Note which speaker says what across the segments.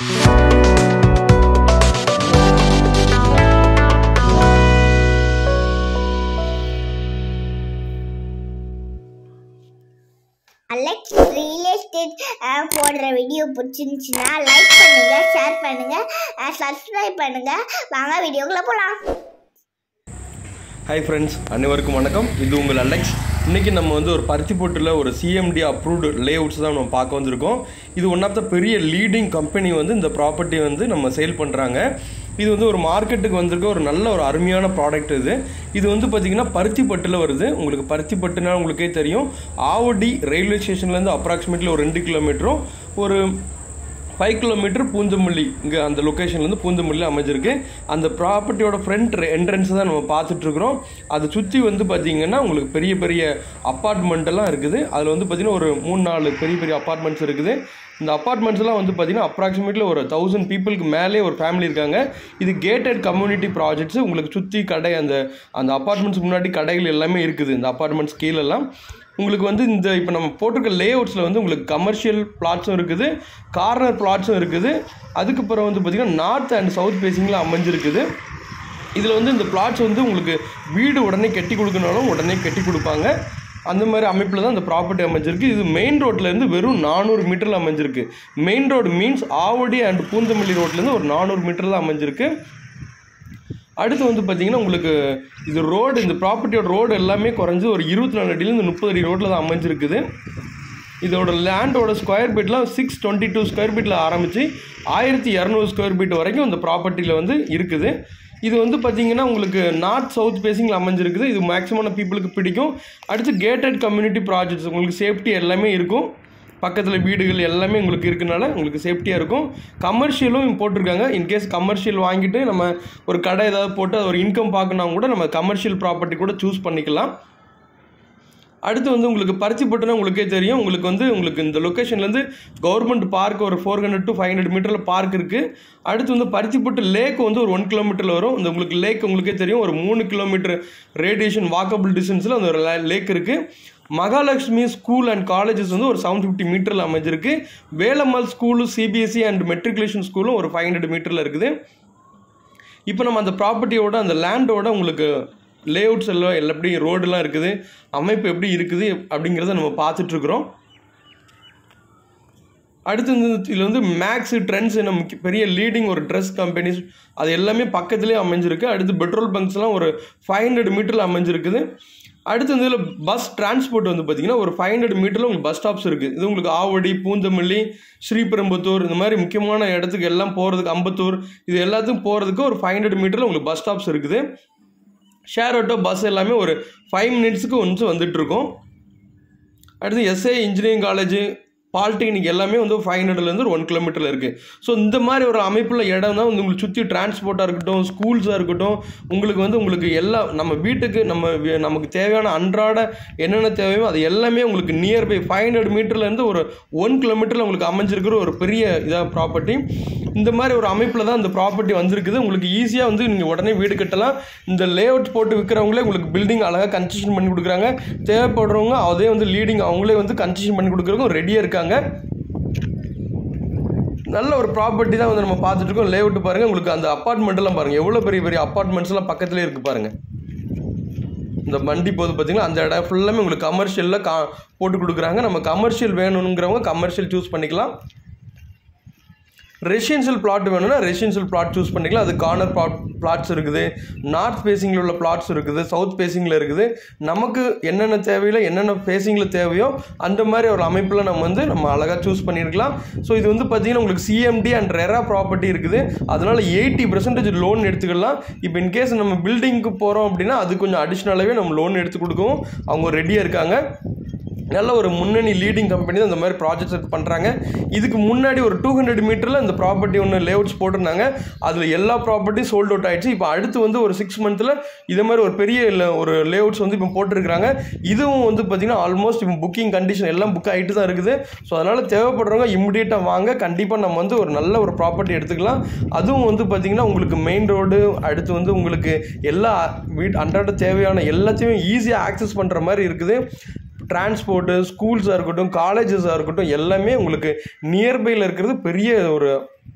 Speaker 1: Alex real estate போடுற video பிடிச்சிருந்துச்சுன்னா like பண்ணுங்க ஷேர் பண்ணுங்க சப்ஸ்கிரைப் பண்ணுங்க வாங்க வீடியோக்குள்ள போகலாம்
Speaker 2: ஹாய் ஃப்ரெண்ட்ஸ் அனைவருக்கும் வணக்கம் இது உங்கள் அலெக்ஸ் இன்றைக்கி நம்ம வந்து ஒரு பருத்தி போட்டில் ஒரு சிஎம்டி அப்ரூவ்டு லே அவுட்ஸ் தான் நம்ம பார்க்க வந்திருக்கோம் இது ஒன் ஆஃப் த பெரிய லீடிங் கம்பெனி வந்து இந்த ப்ராப்பர்ட்டி வந்து நம்ம சேல் பண்ணுறாங்க இது வந்து ஒரு மார்க்கெட்டுக்கு வந்திருக்க ஒரு நல்ல ஒரு அருமையான ப்ராடக்ட் இது இது வந்து பார்த்திங்கன்னா பருத்தி பட்டில் வருது உங்களுக்கு பருத்தி பட்டுனா உங்களுக்கே தெரியும் ஆவடி ரயில்வே ஸ்டேஷன்லேருந்து அப்ராக்சிமேட்லி ஒரு ரெண்டு கிலோமீட்டரும் ஒரு ஃபைவ் கிலோமீட்டர் பூந்தமல்லி இங்கே அந்த லொக்கேஷன்லேருந்து பூந்தமல்லி அமைஞ்சிருக்கு அந்த ப்ராப்பர்ட்டியோட ஃப்ரண்ட் என்ட்ரன்ஸ் தான் நம்ம பார்த்துட்ருக்குறோம் அதை சுற்றி வந்து பார்த்தீங்கன்னா உங்களுக்கு பெரிய பெரிய அப்பார்ட்மெண்ட் எல்லாம் இருக்குது அதில் வந்து பார்த்தீங்கன்னா ஒரு மூணு நாலு பெரிய பெரிய அப்பார்ட்மெண்ட்ஸ் இருக்குது இந்த அப்பார்ட்மெண்ட்ஸ்லாம் வந்து பார்த்தீங்கன்னா அப்ராக்சிமேட்லி ஒரு தௌசண்ட் பீப்புளுக்கு மேலே ஒரு ஃபேமிலி இருக்காங்க இது கேட்டட் கம்யூனிட்டி ப்ராஜெக்ட்ஸ் உங்களுக்கு சுற்றி கடை அந்த அந்த அப்பார்ட்மெண்ட்ஸ் முன்னாடி கடைகள் எல்லாமே இருக்குது இந்த அப்பார்ட்மெண்ட்ஸ் கீழெல்லாம் உங்களுக்கு வந்து இந்த இப்போ நம்ம போட்டிருக்க லே அவுட்ஸில் வந்து உங்களுக்கு கமர்ஷியல் பிளாட்ஸும் இருக்குது கார்னர் பிளாட்ஸும் இருக்குது அதுக்கப்புறம் வந்து பார்த்திங்கன்னா நார்த் அண்ட் சவுத் ஃபேஸிங்கில் அமைஞ்சிருக்குது இதில் வந்து இந்த பிளாட்ஸ் வந்து உங்களுக்கு வீடு உடனே கட்டி கொடுக்கணும்னாலும் உடனே கட்டி கொடுப்பாங்க அந்த மாதிரி அமைப்பில் தான் இந்த ப்ராப்பர்ட்டி அமைஞ்சிருக்கு இது மெயின் ரோட்லேருந்து வெறும் நானூறு மீட்டரில் அமைஞ்சிருக்கு main road means Avadi and Poonamallee ரோட்லேருந்து ஒரு நானூறு மீட்டர் தான் அமைஞ்சிருக்கு அடுத்து வந்து பார்த்தீங்கன்னா உங்களுக்கு இது ரோடு இந்த ப்ராப்பர்ட்டியோட ரோடு எல்லாமே குறைஞ்சி ஒரு இருபத்தி நாலு அடியிலேருந்து முப்பது அடி ரோட்டில் தான் அமைஞ்சிருக்குது இதோட லேண்டோட ஸ்கொயர் ஃபீட்லாம் சிக்ஸ் டுவெண்ட்டி டூ ஸ்கொயர் ஃபீட்டில் ஆரம்பித்து ஆயிரத்தி இரநூறு ஸ்கொயர் ஃபீட் வரைக்கும் இந்த ப்ராப்பர்ட்டியில் வந்து இருக்குது இது வந்து பார்த்தீங்கன்னா உங்களுக்கு நார்த் சவுத் ஃபேஸிங்கில் அமைஞ்சிருக்குது இது மேக்ஸிமம் பீப்புளுக்கு பிடிக்கும் அடுத்து கேட்டட் கம்யூனிட்டி ப்ராஜெக்ட்ஸ் உங்களுக்கு சேஃப்டி எல்லாமே இருக்கும் பக்கத்தில் வீடுகள் எல்லாமே உங்களுக்கு இருக்கனால உங்களுக்கு சேஃப்டியாக இருக்கும் கமர்ஷியலும் போட்டிருக்காங்க இன்கேஸ் கமர்ஷியல் வாங்கிட்டு நம்ம ஒரு கடை ஏதாவது போட்டு அது ஒரு இன்கம் பார்க்கணும் கூட நம்ம கமர்ஷியல் ப்ராப்பர்ட்டி கூட சூஸ் பண்ணிக்கலாம் அடுத்து வந்து உங்களுக்கு பருத்தி போட்டுனா உங்களுக்கே தெரியும் உங்களுக்கு வந்து உங்களுக்கு இந்த லொக்கேஷன்லேருந்து கவர்மெண்ட் பார்க் ஒரு four hundred to five hundred மீட்டரில் பார்க் இருக்குது அடுத்து வந்து பருத்திப்பட்டு லேக் வந்து ஒரு ஒன் கிலோமீட்டரில் வரும் இந்த உங்களுக்கு லேக் உங்களுக்கே தெரியும் ஒரு மூணு கிலோமீட்டர் ரேடியேஷன் வாக்கபிள் டிஸ்டன்ஸில் அந்த ஒரு லேக் இருக்குது மகாலட்சுமி ஸ்கூல் அண்ட் காலேஜஸ் வந்து ஒரு செவன் ஃபிஃப்டி மீட்டரில் அமைஞ்சிருக்கு Velammal school CBSE and matriculation ஸ்கூலும் ஒரு ஃபைவ் ஹண்ட்ரட் மீட்டரில் இருக்குது இப்போ நம்ம அந்த ப்ராப்பர்ட்டியோட அந்த லேண்டோட உங்களுக்கு லே அவுட்ஸ் எல்லாம் எல்லாம் எப்படி ரோடெலாம் இருக்குது அமைப்பு எப்படி இருக்குது அப்படிங்கிறத நம்ம பார்த்துட்ருக்குறோம் அடுத்து வந்து இதில் வந்து மேக்ஸு ட்ரெண்ட்ஸ் நம்ம பெரிய லீடிங் ஒரு ட்ரெஸ் கம்பெனிஸ் அது எல்லாமே பக்கத்துலேயே அமைஞ்சிருக்கு அடுத்து பெட்ரோல் பங்க்ஸ்லாம் ஒரு ஃபைவ் ஹண்ட்ரட் மீட்டரில் அமைஞ்சிருக்குது அடுத்து வந்து இதில் பஸ் டிரான்ஸ்போர்ட் வந்து பார்த்திங்கன்னா ஒரு ஃபைவ் ஹண்ட்ரட் மீட்டரில் உங்களுக்கு பஸ் ஸ்டாப்ஸ் இருக்குது இது உங்களுக்கு ஆவடி பூந்தமல்லி ஸ்ரீபெரும்புத்தூர் இந்த மாதிரி முக்கியமான இடத்துக்கு எல்லாம் போகிறதுக்கு அம்பத்தூர் இது எல்லாத்துக்கும் போகிறதுக்கு ஒரு ஃபைவ் ஹண்ட்ரட் மீட்டரில் உங்களுக்கு பஸ் ஸ்டாப்ஸ் இருக்குது ஷேர் ஆட்டோ பஸ் எல்லாமே ஒரு ஃபைவ் மினிட்ஸுக்கு ஒன்ஸ் வந்துட்டுருக்கோம் அடுத்து எஸ்ஏ இன்ஜினியரிங் காலேஜு பாலிடெக்னிக் எல்லாமே வந்து ஃபைவ் ஹண்ட்ரட்லேருந்து ஒரு ஒன் கிலோமீட்டரில் இருக்குது ஸோ இந்த மாதிரி ஒரு அமைப்பில் இடம் தான் வந்து உங்களுக்கு சுற்றி டிரான்ஸ்போர்ட்டாக இருக்கட்டும் ஸ்கூல்ஸாக இருக்கட்டும் உங்களுக்கு வந்து உங்களுக்கு எல்லா நம்ம வீட்டுக்கு நம்ம வி- நமக்கு தேவையான அன்றாட என்னென்ன தேவையோ அது எல்லாமே உங்களுக்கு நியர்பை ஃபைவ் ஹண்ட்ரட் மீட்டர்லேருந்து ஒரு ஒன் கிலோமீட்டரில் உங்களுக்கு அமைஞ்சிருக்கிற ஒரு பெரிய இதாக ப்ராப்பர்ட்டி இந்த மாதிரி ஒரு அமைப்பில் தான் இந்த ப்ராப்பர்ட்டி வந்திருக்குது உங்களுக்கு ஈஸியாக வந்து நீங்கள் உடனே வீடு கட்டலாம் இந்த லே அவுட் போட்டு விற்கிறவங்களே உங்களுக்கு பில்டிங் அழகாக கன்ஸ்ட்ரக்ஷன் பண்ணி கொடுக்குறாங்க தேவைப்படுறவங்க அதே வந்து லீடிங் அவங்களே வந்து கன்ஸ்ட்ரக்ஷன் பண்ணி கொடுக்குறவங்க ரெடியாக இருக்காங்க நல்ல ஒரு ப்ராப்பர்ட்டி தான் வந்து நம்ம பார்த்துட்டு இருக்கோம் லே அவுட் பாருங்கள் உங்களுக்கு அந்த அப்பார்ட்மெண்ட் எல்லாம் பாருங்கள் எவ்வளோ பெரிய பெரிய அப்பார்ட்மெண்ட்ஸ் எல்லாம் பக்கத்துலேயே இருக்குது பாருங்கள் இந்த வண்டி போது பார்த்தீங்கன்னா அந்த இடம் ஃபுல்லாமே உங்களுக்கு கமர்ஷியலில் கா போட்டு கொடுக்குறாங்க நம்ம கமர்ஷியல் வேணுங்கிறவங்க கமர்ஷியல் சூஸ் பண்ணிக்கலாம் ரெசிடென்ஷியல் பிளாட் வேணும்னா ரெசிடென்ஷியல் பிளாட் சூஸ் பண்ணிக்கலாம் அது கார்னர் பிளாட் பிளாட்ஸ் இருக்குது நார்த் ஃபேஸிங்கில் உள்ள பிளாட்ஸ் இருக்குது சவுத் ஃபேஸிங்கில் இருக்குது நமக்கு என்னென்ன தேவையில்லை என்னென்ன ஃபேஸிங்கில் தேவையோ அந்த மாதிரி ஒரு அமைப்பில் நம்ம வந்து நம்ம அழகாக சூஸ் பண்ணியிருக்கலாம் ஸோ இது வந்து பார்த்தீங்கன்னா உங்களுக்கு சிஎம்டி அண்ட் ரெரா ப்ராப்பர்ட்டி இருக்குது அதனால் எயிட்டி பர்சன்டேஜ் லோன் எடுத்துக்கலாம் இப்போ இன்கேஸ் நம்ம பில்டிங்க்கு போகிறோம் அப்படின்னா அது கொஞ்சம் அடிஷ்னலாகவே நம்ம லோன் எடுத்து கொடுக்கவும் அவங்க ரெடியாக இருக்காங்க நல்ல ஒரு முன்னணி லீடிங் கம்பெனி தான் இந்த மாதிரி ப்ராஜெக்ட்ஸ் பண்ணுறாங்க இதுக்கு முன்னாடி ஒரு டூ ஹண்ட்ரட் மீட்டரில் இந்த ப்ராப்பர்ட்டி ஒன்று லேஅவுட்ஸ் போட்டிருந்தாங்க அதில் எல்லா ப்ராப்பர்ட்டியும் சோல்ட் அவுட் ஆயிடுச்சு இப்போ அடுத்து வந்து ஒரு சிக்ஸ் மந்த்தில் இதே மாதிரி ஒரு பெரிய ல- ஒரு லேஅவுட்ஸ் வந்து இப்போ போட்டிருக்கிறாங்க இதுவும் வந்து பார்த்திங்கன்னா ஆல்மோஸ்ட் இப்போ புக்கிங் கண்டிஷன் எல்லாம் புக் ஆகிட்டு தான் இருக்குது ஸோ அதனால் தேவைப்படுறவங்க இம்மிடியேட்டாக வாங்க கண்டிப்பாக நம்ம வந்து ஒரு நல்ல ஒரு ப்ராப்பர்ட்டி எடுத்துக்கலாம் அதுவும் வந்து பார்த்திங்கன்னா உங்களுக்கு மெயின் ரோடு அடுத்து வந்து உங்களுக்கு எல்லா வீட் அன்றாட தேவையான எல்லாத்தையும் ஈஸியாக ஆக்சஸ் பண்ணுற மாதிரி இருக்குது டிரான்ஸ்போர்ட்டு ஸ்கூல்ஸாக இருக்கட்டும் காலேஜஸாக இருக்கட்டும் எல்லாமே உங்களுக்கு நியர்பையில் இருக்கிறது பெரிய ஒரு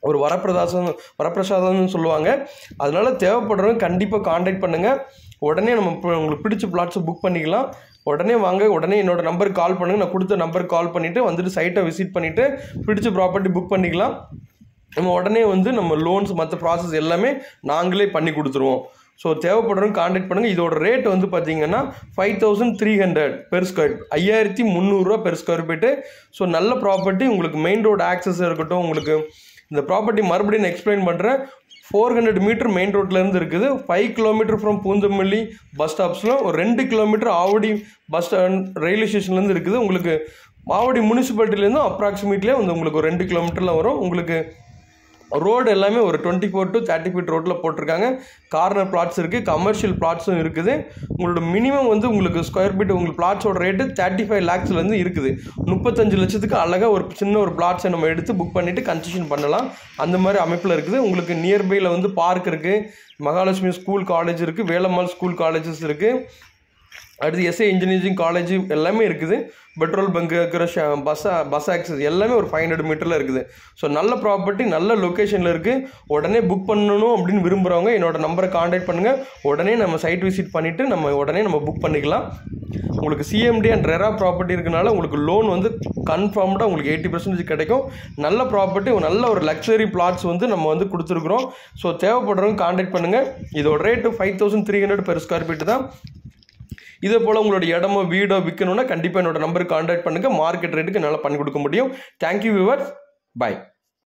Speaker 2: ஒரு வரப்பிரதாசம் வரப்பிரசாதம்னு சொல்லுவாங்க அதனால தேவைப்படுறவங்க கண்டிப்பாக காண்டாக்ட் பண்ணுங்கள் உடனே நம்ம இப்போ உங்களுக்கு பிடிச்ச பிளாட்ஸை புக் பண்ணிக்கலாம் உடனே வாங்க உடனே என்னோட நம்பருக்கு கால் பண்ணுங்கள் நான் கொடுத்த நம்பருக்கு கால் பண்ணிவிட்டு வந்துட்டு சைட்டை விசிட் பண்ணிவிட்டு பிடிச்ச ப்ராப்பர்ட்டி புக் பண்ணிக்கலாம் நம்ம உடனே வந்து நம்ம லோன்ஸ் மற்ற ப்ராசஸ் எல்லாமே நாங்களே பண்ணி கொடுத்துருவோம் ஸோ தேவைப்படுறவங்க காண்டாக்ட் பண்ணுங்கள் இதோட ரேட் வந்து பார்த்தீங்கன்னா five thousand three hundred per square ஐயாயிரத்தி முந்நூறுரூவா பெர் ஸ்கொயர் ஃபீட்டு ஸோ நல்ல ப்ராப்பர்ட்டி உங்களுக்கு மெயின் ரோடு ஆக்சஸ் இருக்கட்டும் உங்களுக்கு இந்த ப்ராப்பர்ட்டி மறுபடியும் நான் எக்ஸ்பிளைன் பண்ணுறேன் ஃபோர் ஹண்ட்ரட் மீட்டர் மெயின் ரோட்லேருந்து இருக்குது five kilometre from Poonamallee bus ஸ்டாப்ஸில் ஒரு ரெண்டு kilometre Avadi bus stand railway ஸ்டேஷன்லேருந்து இருக்குது உங்களுக்கு ஆவடி முனிசிபாலிட்டிலேருந்து அப்ராக்சிமேட்லேயே வந்து உங்களுக்கு ஒரு ரெண்டு கிலோமீட்டரில் வரும் உங்களுக்கு ரோடு எல்லாமே ஒரு twenty four to thirty feet ரோட்டில் போட்டிருக்காங்க கார்னர் பிளாட்ஸ் இருக்குது கமர்ஷியல் பிளாட்ஸும் இருக்குது உங்களோட மினிமம் வந்து உங்களுக்கு ஸ்கொயர் ஃபீட் உங்களுக்கு பிளாட்ஸோட ரேட்டு தேர்ட்டி ஃபைவ் லேக்ஸ்லேருந்து இருக்குது முப்பத்தஞ்சு லட்சத்துக்கு அழகாக ஒரு சின்ன ஒரு பிளாட்ஸை நம்ம எடுத்து புக் பண்ணிவிட்டு கன்ஸ்ட்ரக்ஷன் பண்ணலாம் அந்த மாதிரி அமைப்பில் இருக்குது உங்களுக்கு நியர்பையில் வந்து பார்க் இருக்குது மகாலட்சுமி ஸ்கூல் காலேஜ் இருக்குது வேலம்மாள் ஸ்கூல் காலேஜஸ் இருக்குது அடுத்து எஸ்ஏ இன்ஜினியரிங் காலேஜ் எல்லாமே இருக்குது பெட்ரோல் பங்கு இருக்கிற பஸ் பஸ் ஆக்சஸ் எல்லாமே ஒரு ஃபைவ் ஹண்ட்ரட் மீட்டரில் இருக்குது ஸோ நல்ல ப்ராப்பர்ட்டி நல்ல லொக்கேஷனில் இருக்குது உடனே புக் பண்ணணும் அப்படின்னு விரும்புகிறவங்க என்னோட நம்பரை காண்டாக்ட் பண்ணுங்கள் உடனே நம்ம சைட் விசிட் பண்ணிவிட்டு நம்ம உடனே நம்ம புக் பண்ணிக்கலாம் உங்களுக்கு சிஎம்டி அண்ட் ரெரா ப்ராப்பர்ட்டி இருக்கனால உங்களுக்கு லோன் வந்து கன்ஃபார்ம்டாக உங்களுக்கு எயிட்டி பர்சன்டேஜ் கிடைக்கும் நல்ல ப்ராப்பர்ட்டி நல்ல ஒரு லக்ஸரி பிளாட்ஸ் வந்து நம்ம வந்து கொடுத்துருக்குறோம் ஸோ தேவைப்படுறவங்க காண்டாக்ட் பண்ணுங்கள் இதோட rate five thousand three hundred per square feet தான் இதே போல் உங்களோட இடமோ வீடோ விற்கணும்னா கண்டிப்பாக என்னோட நம்பருக்கு காண்டாக்ட் பண்ணுங்கள் மார்க்கெட் ரேட்டுக்கு என்னால் பண்ணி கொடுக்க முடியும் தேங்க்யூ வியூவர்ஸ் பை